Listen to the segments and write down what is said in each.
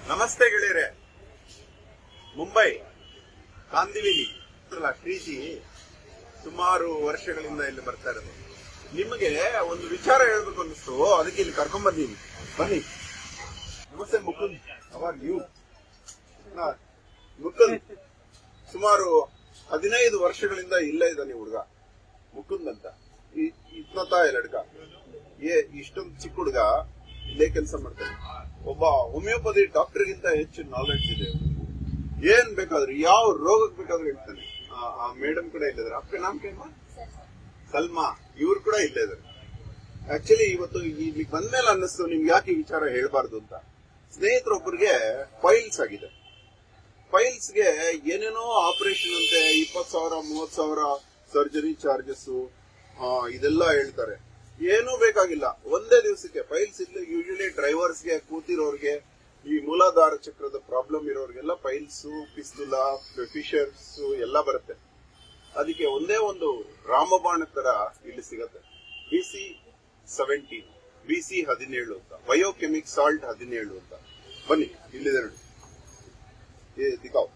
ನಮಸ್ತೆ ಗೆಳೆಯರೆ ಮುಂಬೈ ಕಾಂದಿವಿಲಿ ಅಲ್ಲ ಶ್ರೀಜಿ ಸುಮಾರು ವರ್ಷಗಳಿಂದ ಇಲ್ಲಿ ಬರ್ತಾ ಇರೋದು ನಿಮಗೆ ಒಂದು ವಿಚಾರ ಹೇಳ್ಬೇಕು ಅನ್ನಿಸ್ತು ಅದಕ್ಕೆ ಇಲ್ಲಿ ಕರ್ಕೊಂಡ್ ಬಂದೀನಿ ಬನ್ನಿ ನಮಸ್ತೆ ಮುಕುಂದ್ ಅವಾಗ ನೀವು ಮುಕುಂದ್ ಸುಮಾರು ಹದಿನೈದು ವರ್ಷಗಳಿಂದ ಇಲ್ಲೇ ಇದ್ದಾನೆ ಹುಡುಗ ಮುಕುಂದ್ ಅಂತ ಈ- ಇತ್ನತಾ ಲಡ್ಕ ಏ ಇಷ್ಟೊಂದು ಚಿಕ್ಕ ಹುಡುಗ ಇಲ್ಲೇ ಕೆಲಸ ಮಾಡ್ತಾನೆ ಒಬ್ಬ ಹೋಮಿಯೋಪತಿ ಡಾಕ್ಟರ್ಗಿಂತ ಹೆಚ್ಚು ನಾಲೆಡ್ಜ್ ಇದೆ ಅವ್ನಿಗೆ. ಏನ್ ಬೇಕಾದ್ರೂ ಯಾವ ರೋಗಕ್ಕೆ ಬೇಕಾದ್ರೂ ಹೇಳ್ತಾನೆ ಆ- ಆ ಮೇಡಮ್ ಕೂಡ ಇಲ್ಲಿದ್ದಾರೆ ಅಪ್ಪ ನಾಮ್ ಕೇಮ ಸಲ್ಮಾ ಇವ್ರು ಕೂಡ ಇಲ್ಲೇ ಇದ್ದಾರೆ ಆಕ್ಚುಲಿ ಇವತ್ತು ಇಲ್ಲಿ ಬಂದ್ಮೇಲೆ ಅನ್ನಿಸ್ತು ನಿಮ್ಗೆ ಯಾಕೆ ಈ ವಿಚಾರ ಹೇಳ್ಬಾರ್ದು ಅಂತ ಸ್ನೇಹಿತರೊಬ್ಬರಿಗೆ ಫೈಲ್ಸ್ ಆಗಿದೆ ಫೈಲ್ಸ್ ಗೆ ಏನೇನೋ ಆಪರೇಷನ್ ಅಂತೆ ಇಪ್ಪತ್ ಸಾವಿರ ಮೂವತ್ ಸಾವಿರ ಸರ್ಜರಿ ಚಾರ್ಜಸ್ ಇದೆಲ್ಲ ಹೇಳ್ತಾರೆ ಏನೂ ಬೇಕಾಗಿಲ್ಲ ಒಂದೇ ದಿವಸಕ್ಕೆ ಫೈಲ್ಸ್ ಇಲ್ಲ ಯೂಶಲಿ ಡ್ರೈವರ್ಸ್ಗೆ ಕೂತಿರೋರ್ಗೆ ಈ ಮೂಲಾಧಾರ ಚಕ್ರದ ಪ್ರಾಬ್ಲಮ್ ಇರೋರ್ಗೆಲ್ಲ ಫೈಲ್ಸ್ ಪಿಸ್ತುಲ ಫಿಶರ್ಸ್ ಎಲ್ಲ ಬರುತ್ತೆ ಅದಕ್ಕೆ ಒಂದೇ ಒಂದು ರಾಮಬಾಣ ತರ ಇಲ್ಲಿ ಸಿಗತ್ತೆ B C seventeen B C ಹದಿನೇಳು ಅಂತ ಬಯೋಕೆಮಿಕ್ ಸಾಲ್ಟ್ ಹದಿನೇಳು ಅಂತ ಬನ್ನಿ ಇಲ್ಲಿದೆ ನೋಡಿ ಏ ದಿಕಾವ್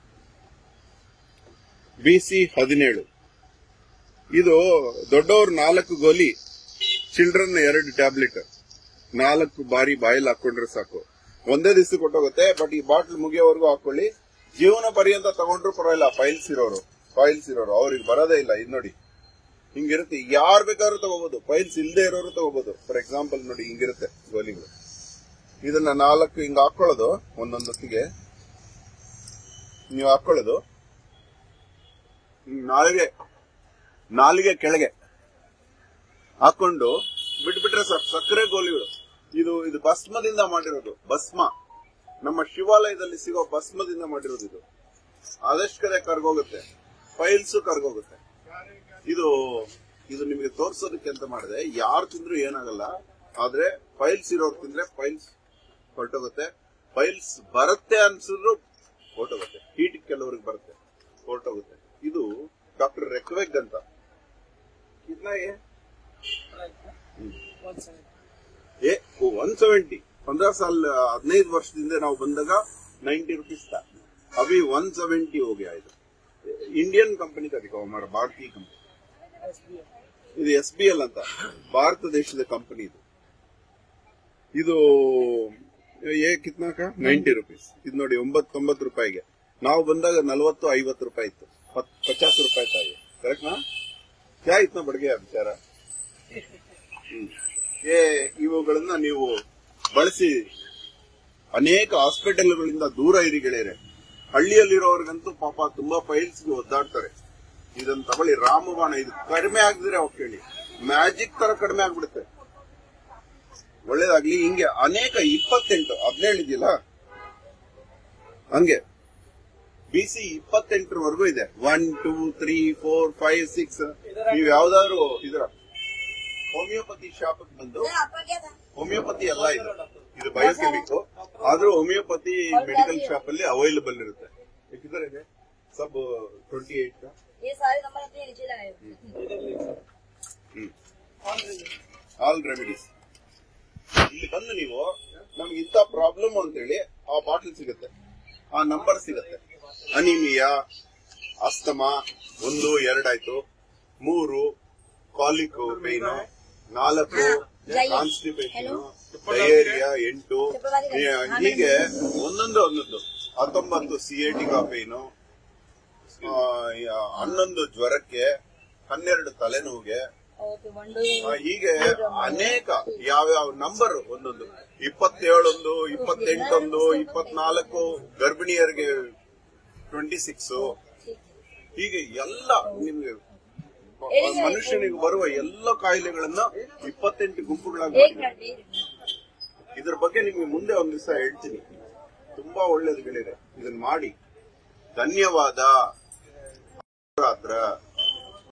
ಬಿ ಸಿ ಹದಿನೇಳು ಇದು ದೊಡ್ಡವ್ರ ನಾಲ್ಕು ಗೋಲಿ ಚಿಲ್ಡ್ರನ್ ಎರಡು ಟ್ಯಾಬ್ಲೆಟ್ ನಾಲ್ಕು ಬಾರಿ ಬಾಯಲ್ಲಿ ಹಾಕೊಂಡ್ರೆ ಸಾಕು ಒಂದೇ ದಿವಸ ಕೊಟ್ಟೋಗುತ್ತೆ ಬಟ್ ಈ ಬಾಟ್ಲ್ ಮುಗಿಯೋವರೆಗೂ ಹಾಕೊಳ್ಳಿ ಜೀವನ ಪರ್ಯಂತ ತಗೊಂಡ್ರು ಪರವಾಗಿಲ್ಲ ಫೈಲ್ಸ್ ಇರೋರು ಫೈಲ್ಸ್ ಇರೋರು ಅವ್ರಿಗೆ ಬರೋದೇ ಇಲ್ಲ ಇದು ನೋಡಿ ಹಿಂಗಿರುತ್ತೆ ಯಾರು ಬೇಕಾದ್ರೂ ತಗೋಬಹುದು ಫೈಲ್ಸ್ ಇಲ್ಲದೆ ಇರೋರು ತಗೋಬಹುದು ಫಾರ್ ಎಕ್ಸಾಂಪಲ್ ನೋಡಿ ಹಿಂಗಿರುತ್ತೆ ಗೋಲಿಗಳು ಇದನ್ನ ನಾಲ್ಕು ಹಿಂಗ ಹಾಕೊಳ್ಳೋದು ಒಂದೊಂದು ಹೊತ್ತಿಗೆ ನೀವು ಹಾಕೊಳ್ಳೋದು ಹಿಂಗ್ ನಾಲ್ಗೆ ನಾಲಿಗೆ ಕೆಳಗೆ ಹಾಕೊಂಡು ಬಿಟ್ಬಿಟ್ರೆ ಸಾಕು ಸಕ್ಕರೆ ಗೋಲಿಗಳು ಇದು ಇದು ಭಸ್ಮದಿಂದ ಮಾಡಿರೋದು ಭಸ್ಮ ನಮ್ಮ ಶಿವಾಲಯದಲ್ಲಿ ಸಿಗೋ ಭಸ್ಮದಿಂದ ಮಾಡಿರೋದು ಇದು ಆದಷ್ಟು ಕಡೆ ಕರ್ಗೋಗುತ್ತೆ ಫೈಲ್ಸ್ ಕರ್ಗೋಗುತ್ತೆ ಇದು ಇದು ನಿಮಗೆ ತೋರ್ಸೋದಕ್ಕೆ ಅಂತ ಮಾಡಿದೆ ಯಾರು ತಿಂದ್ರು ಏನಾಗಲ್ಲ ಆದ್ರೆ ಫೈಲ್ಸ್ ಇರೋರು ತಿಂದ್ರೆ ಫೈಲ್ಸ್ ಹೊರಟೋಗುತ್ತೆ ಫೈಲ್ಸ್ ಬರುತ್ತೆ ಅನ್ಸಿದ್ರು ಹೊರಟೋಗುತ್ತೆ ಹೀಟ್ ಕೆಲವ್ರಿಗೆ ಬರುತ್ತೆ ಹೊರಟೋಗುತ್ತೆ ಇದು ಡಾಕ್ಟರ್ ರೆಕ್ವೆಗ್ ಅಂತ कितना ये ಏ ಒನ್ ಸೆವೆಂಟಿ पंद्रह साल ಹದಿನೈದು ವರ್ಷದಿಂದ ನಾವು ಬಂದಾಗ ನೈಂಟಿ ರುಪೀಸ್ था अभी वन सेवेंटी हो गया ಇದು ಇಂಡಿಯನ್ ಕಂಪನಿ का दिखाओ हमारा ಭಾರತೀಯ ಕಂಪನಿ ಇದು ಎಸ್ ಬಿ ಎಲ್ ಅಂತ ಭಾರತ ದೇಶದ ಕಂಪನಿ ಇದು ಇದು ಏ ಕಿತ್ನಾಕ ನೈಂಟಿ ರುಪೀಸ್ ಇದು ನೋಡಿ ಒಂಬತ್ತೊಂಬತ್ತು ರೂಪಾಯಿಗೆ ನಾವು ಬಂದಾಗ ನಲವತ್ತು ಐವತ್ತು ರೂಪಾಯಿ ಇತ್ತು ಪತ್- ಪಚಾಸ್ ರೂಪಾಯಿ ತಾಯಿ ಕರೆಕ್ಟ್ ನಾ ಕ್ಯಾ ಇತ್ನ ಬಡ್ಗೆ ವಿಚಾರ ಹ್ಮ್. ಏ ಇವುಗಳನ್ನ ನೀವು ಬಳಸಿ ಅನೇಕ ಹಾಸ್ಪಿಟಲ್ಗಳಿಂದ ದೂರ ಇರಿ ಗೆಳೆಯರೆ ಹಳ್ಳಿಯಲ್ಲಿರೋರ್ಗಂತೂ ಪಾಪ ತುಂಬಾ ಫೈಲ್ಸ್ಗೆ ಒದ್ದಾಡ್ತಾರೆ ಇದನ್ನ ತಗೊಳ್ಳಿ ರಾಮಬಾಣ ಇದು ಕಡಿಮೆ ಆಗದಿದ್ರೆ ಅವ್ ಕೇಳಿ ಮ್ಯಾಜಿಕ್ ತರ ಕಡಿಮೆ ಆಗ್ಬಿಡುತ್ತೆ ಒಳ್ಳೇದಾಗ್ಲಿ ಹಿಂಗೆ ಅನೇಕ ಇಪ್ಪತ್ತೆಂಟು ಹದಿನೇಳು ಇದೆಯಲ್ಲ ಹಂಗೆ ಬಿಸಿ ಇಪ್ಪತ್ತೆಂಟರವರೆಗೂ ಇದೆ one two three four five six ನೀವು ಯಾವ್ದಾದ್ರು ಇದರ ಹೋಮಿಯೋಪತಿ ಶಾಪ್ ಬಂದು ಹೋಮಿಯೋಪತಿ ಎಲ್ಲ ಇದು ಇದು ಬಯೋಕೆಮಿಕ್ ಆದ್ರೂ ಹೋಮಿಯೋಪತಿ ಮೆಡಿಕಲ್ ಶಾಪ್ ಅಲ್ಲಿ ಅವೈಲಬಲ್ ಇರುತ್ತೆ ಯಾಕಿದ್ರೆ ಇದೆ ಸಬ್ ಟ್ವೆಂಟಿ ಏಟ್ ये सारे नंबर अपने नीचे लगाए हुए हैं। ಆಲ್ ರೆಮಿಡೀಸ್ ಇಲ್ಲಿ ಬಂದು ನೀವು ನಮ್ಗೆ ಇಂಥ ಪ್ರಾಬ್ಲಮ್ ಅಂತೇಳಿ ಆ ಬಾಟಲ್ ಸಿಗುತ್ತೆ ಆ ನಂಬರ್ ಸಿಗುತ್ತೆ ಅನಿಮಿಯಾ ಅಸ್ತಮಾ ಒಂದು ಎರಡಾಯ್ತು ಮೂರು ಕಾಲಿಕ್ ಪೈನ್ ನಾಲ್ಕು ಕಾನ್ಸ್ಟಿಪೇಷನ್ ಡಯೇರಿಯಾ ಎಂಟು ಈ- ಹೀಗೆ ಒಂದೊಂದು ಒಂದೊಂದು ಹತ್ತೊಂಬತ್ತು ಸಿಎಟಿಗಾ ಪೈನು ಹನ್ನೊಂದು ಜ್ವರಕ್ಕೆ ಹನ್ನೆರಡು ತಲೆನೋವಿಗೆ ओके वन डू ಆ, ಹೀಗೆ ಅನೇಕ ಯಾವ್ಯಾವ ನಂಬರ್ ಒಂದೊಂದು ಇಪ್ಪತ್ತೇಳೊಂದು ಇಪ್ಪತ್ತೆಂಟೊಂದು ಇಪ್ಪತ್ನಾಲ್ಕು ಗರ್ಭಿಣಿಯರಿಗೆ ಟ್ವೆಂಟಿ ಸಿಕ್ಸ್ ಹೀಗೆ ಎಲ್ಲ ನಿಮ್ಗೆ ಮನುಷ್ಯನಿಗೆ ಬರುವ ಎಲ್ಲ ಕಾಯಿಲೆಗಳನ್ನ ಇಪ್ಪತ್ತೆಂಟು ಗುಂಪುಗಳಾಗಿ एक ಮಾಡಿದ್ದಾರೆ. मिनट ಇದ್ರ ಬಗ್ಗೆ ನಿಮ್ಗೆ ಮುಂದೆ ಒಂದ್ ದಿವಸ ಹೇಳ್ತೀನಿ ತುಂಬಾ ಒಳ್ಳೇದು ಗೆಳೆಯರೆ ಇದನ್ನ ಮಾಡಿ ಧನ್ಯವಾದ ರಾತ್ರ